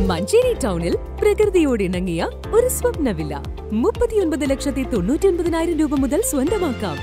മഞ്ചേരി ടൗണിൽ പ്രകൃതിയോട് ഇണങ്ങിയ ഒരു സ്വപ്ന വില്ല മുപ്പത്തിയൊൻപത് ലക്ഷത്തി തൊണ്ണൂറ്റി ഒൻപതിനായിരം രൂപ മുതൽ സ്വന്തമാക്കാം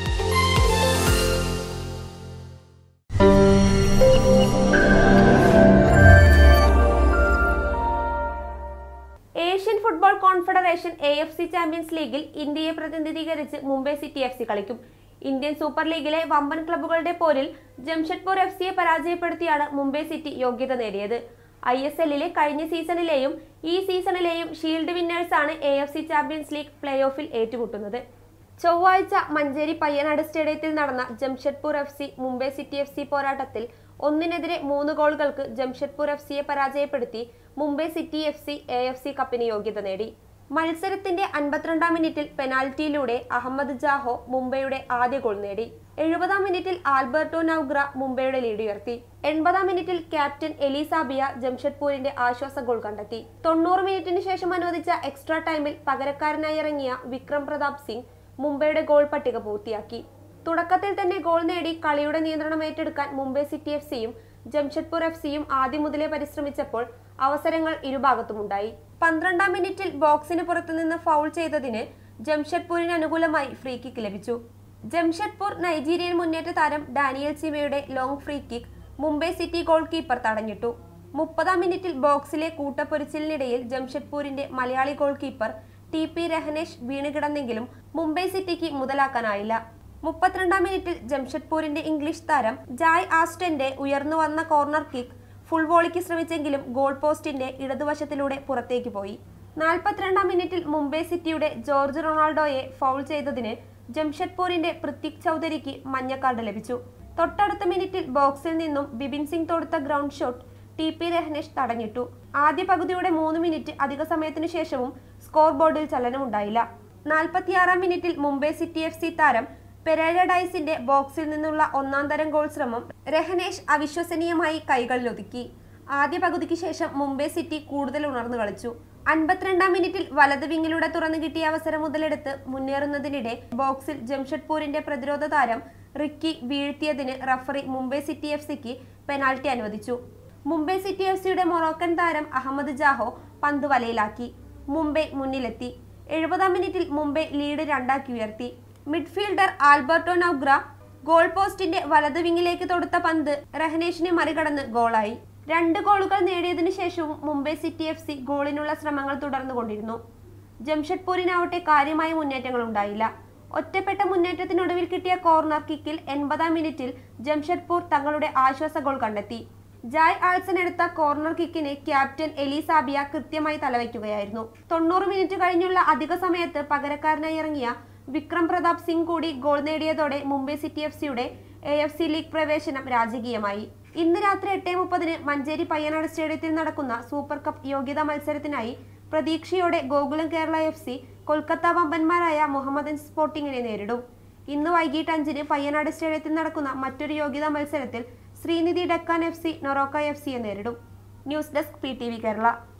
Asian football confederation A F C champions ലീഗിൽ ഇന്ത്യയെ പ്രതിനിധീകരിച്ച് മുംബൈ സിറ്റി എഫ് സി കളിക്കും ഇന്ത്യൻ സൂപ്പർ ലീഗിലെ വമ്പൻ ക്ലബ്ബുകളുടെ പോരിൽ ജംഷഡ്പൂർ എഫ് സിയെ പരാജയപ്പെടുത്തിയാണ് മുംബൈ സിറ്റി യോഗ്യത നേടിയത് ഐ എസ് എല്ലിലെ കഴിഞ്ഞ സീസണിലെയും ഈ സീസണിലെയും ഷീൽഡ് വിന്നേഴ്സാണ് A F C champions league play ഓഫിൽ ഏറ്റുമുട്ടുന്നത് ചൊവ്വാഴ്ച മഞ്ചേരി പയ്യനാട് സ്റ്റേഡിയത്തിൽ നടന്ന Jamshedpur F C Mumbai city F C പോരാട്ടത്തിൽ ഒന്നിനെതിരെ മൂന്ന് ഗോളുകൾക്ക് ജംഷഡ്പൂർ എഫ് സിയെ പരാജയപ്പെടുത്തി Mumbai city F C A F C കപ്പിന് യോഗ്യത നേടി മത്സരത്തിന്റെ അൻപത്തിരണ്ടാം മിനിറ്റിൽ പെനാൽറ്റിയിലൂടെ അഹമ്മദ് ജാഹോ മുംബൈയുടെ ആദ്യ ഗോൾ നേടി എഴുപതാം മിനിറ്റിൽ ആൽബർട്ടോ നൌഗ്ര മുംബൈയുടെ ലീഡ് ഉയർത്തി എൺപതാം മിനിറ്റിൽ ക്യാപ്റ്റൻ എലിസാബിയ ജംഷഡ്പൂരിന്റെ ആശ്വാസ ഗോൾ കണ്ടെത്തി തൊണ്ണൂറ് മിനിറ്റിന് ശേഷം അനുവദിച്ച എക്സ്ട്രാ ടൈമിൽ പകരക്കാരനായി ഇറങ്ങിയ വിക്രം പ്രതാപ് സിംഗ് മുംബൈയുടെ ഗോൾ പട്ടിക പൂർത്തിയാക്കി തുടക്കത്തിൽ തന്നെ ഗോൾ നേടി കളിയുടെ നിയന്ത്രണം ഏറ്റെടുക്കാൻ മുംബൈ സിറ്റി എഫ് സിയും ജംഷഡ്പൂർ എഫ് സിയും ആദ്യം മുതലേ പരിശ്രമിച്ചപ്പോൾ അവസരങ്ങൾ ഇരുഭാഗത്തുമുണ്ടായി പന്ത്രണ്ടാം മിനിറ്റിൽ ബോക്സിന് പുറത്തുനിന്ന് ഫൗൾ ചെയ്തതിന് ജംഷഡ്പൂരിന് അനുകൂലമായി ഫ്രീ കിക്ക് ലഭിച്ചു ജംഷഡ്പൂർ നൈജീരിയൻ മുന്നേറ്റ താരം ഡാനിയൽ സിമയുടെ long free kick Mumbai city goal keeper തടഞ്ഞിട്ടു മുപ്പതാം മിനിറ്റിൽ ബോക്സിലെ കൂട്ടപ്പൊരിച്ചിലിനിടയിൽ ജംഷഡ്പൂരിന്റെ മലയാളി goal keeper T P Rehenesh വീണുകിടന്നെങ്കിലും മുംബൈ സിറ്റിക്ക് മുതലാക്കാനായില്ല മുപ്പത്തിരണ്ടാം മിനിറ്റിൽ ജംഷഡ്പൂരിന്റെ ഇംഗ്ലീഷ് താരം ജായ് ആസ്റ്റന്റെ ഉയർന്നു വന്ന കോർണർ കിക്ക് ഫുൾ വോളിക്ക് ശ്രമിച്ചെങ്കിലും ഗോൾ പോസ്റ്റിന്റെ ഇടതുവശത്തിലൂടെ പുറത്തേക്ക് പോയി നാൽപ്പത്തിരണ്ടാം മിനിറ്റിൽ മുംബൈ സിറ്റിയുടെ ജോർജ് റൊണാൾഡോയെ ഫൗൾ ചെയ്തതിന് ജംഷഡ്പൂരിന്റെ പൃഥ്വിക് ചൗധരിക്ക് മഞ്ഞ കാർഡ് ലഭിച്ചു തൊട്ടടുത്ത മിനിറ്റിൽ ബോക്സിൽ നിന്നും ബിപിൻ സിംഗ് തൊടുത്ത ground shot T P Rehenesh തടഞ്ഞിട്ടു ആദ്യ പകുതിയുടെ മൂന്ന് മിനിറ്റ് അധിക സമയത്തിനു ശേഷവും സ്കോർ ബോർഡിൽ ചലനമുണ്ടായില്ല നാൽപ്പത്തിയാറാം മിനിറ്റിൽ മുംബൈ സിറ്റി എഫ് സി താരം പെരേര ഡൈസിന്റെ ബോക്സിൽ നിന്നുള്ള ഒന്നാം തരം ഗോൾ ശ്രമം രഹനേഷ് അവിശ്വസനീയമായി കൈകളിലൊതുക്കി ആദ്യ പകുതിക്ക് ശേഷം മുംബൈ സിറ്റി കൂടുതൽ ഉണർന്നു കളിച്ചു അൻപത്തിരണ്ടാം മിനിറ്റിൽ വലത് വിങ്ങിലൂടെ തുറന്നു കിട്ടിയ അവസരം മുതലെടുത്ത് മുന്നേറുന്നതിനിടെ ബോക്സിൽ ജംഷഡ്പൂരിന്റെ പ്രതിരോധ താരം റിക്കി വീഴ്ത്തിയതിന് റഫറി മുംബൈ സിറ്റി എഫ് സിക്ക് പെനാൽറ്റി അനുവദിച്ചു മുംബൈ സിറ്റി എഫ് സിയുടെ മൊറോക്കൻ താരം അഹമ്മദ് ജാഹോ പന്ത് വലയിലാക്കി മുംബൈ മുന്നിലെത്തി എഴുപതാം മിനിറ്റിൽ മുംബൈ ലീഡ് രണ്ടാക്കി ഉയർത്തി മിഡ്ഫീൽഡർ ആൽബർട്ടോ നൌഗ്ര ഗോൾ പോസ്റ്റിന്റെ വലത് വിങ്ങിലേക്ക് തൊടുത്ത പന്ത് റഹനേഷിനെ മറികടന്ന് ഗോളായി രണ്ട് ഗോളുകൾ നേടിയതിനു ശേഷവും മുംബൈ സിറ്റി എഫ് സി ഗോളിനുള്ള ശ്രമങ്ങൾ തുടർന്നുകൊണ്ടിരുന്നു ജംഷഡ്പൂരിനാവട്ടെ കാര്യമായ മുന്നേറ്റങ്ങൾ ഉണ്ടായില്ല ഒറ്റപ്പെട്ട മുന്നേറ്റത്തിനൊടുവിൽ കിട്ടിയ കോർണർ കിക്കിൽ എൺപതാം മിനിറ്റിൽ ജംഷഡ്പൂർ തങ്ങളുടെ ആശ്വാസ ഗോൾ കണ്ടെത്തി ജായ് ആൾസൺ എടുത്ത കോർണർ കിക്കിന് ക്യാപ്റ്റൻ എലിസാബിയ കൃത്യമായി തലവയ്ക്കുകയായിരുന്നു തൊണ്ണൂറ് മിനിറ്റ് കഴിഞ്ഞുള്ള അധിക സമയത്ത് പകരക്കാരനായി ഇറങ്ങിയ വിക്രം പ്രതാപ് സിംഗ് കൂടി ഗോൾ നേടിയതോടെ മുംബൈ സിറ്റി എഫ് സിയുടെ എ എഫ് സി ലീഗ് പ്രവേശനം രാജകീയമായി ഇന്ന് രാത്രി എട്ട് മുപ്പതിന് മഞ്ചേരി പയ്യനാട് സ്റ്റേഡിയത്തിൽ നടക്കുന്ന സൂപ്പർ കപ്പ് യോഗ്യതാ മത്സരത്തിനായി പ്രതീക്ഷയോടെ ഗോകുലം കേരള എഫ് സി കൊൽക്കത്ത വമ്പന്മാരായ മുഹമ്മദൻ സ്പോർട്ടിങ്ങിനെ നേരിടും ഇന്ന് വൈകിട്ട് അഞ്ചിന് പയ്യനാട് സ്റ്റേഡിയത്തിൽ നടക്കുന്ന മറ്റൊരു യോഗ്യതാ മത്സരത്തിൽ Sreenidi Deccan F C Neroca F സിയെ നേരിടും news desk P T V Kerala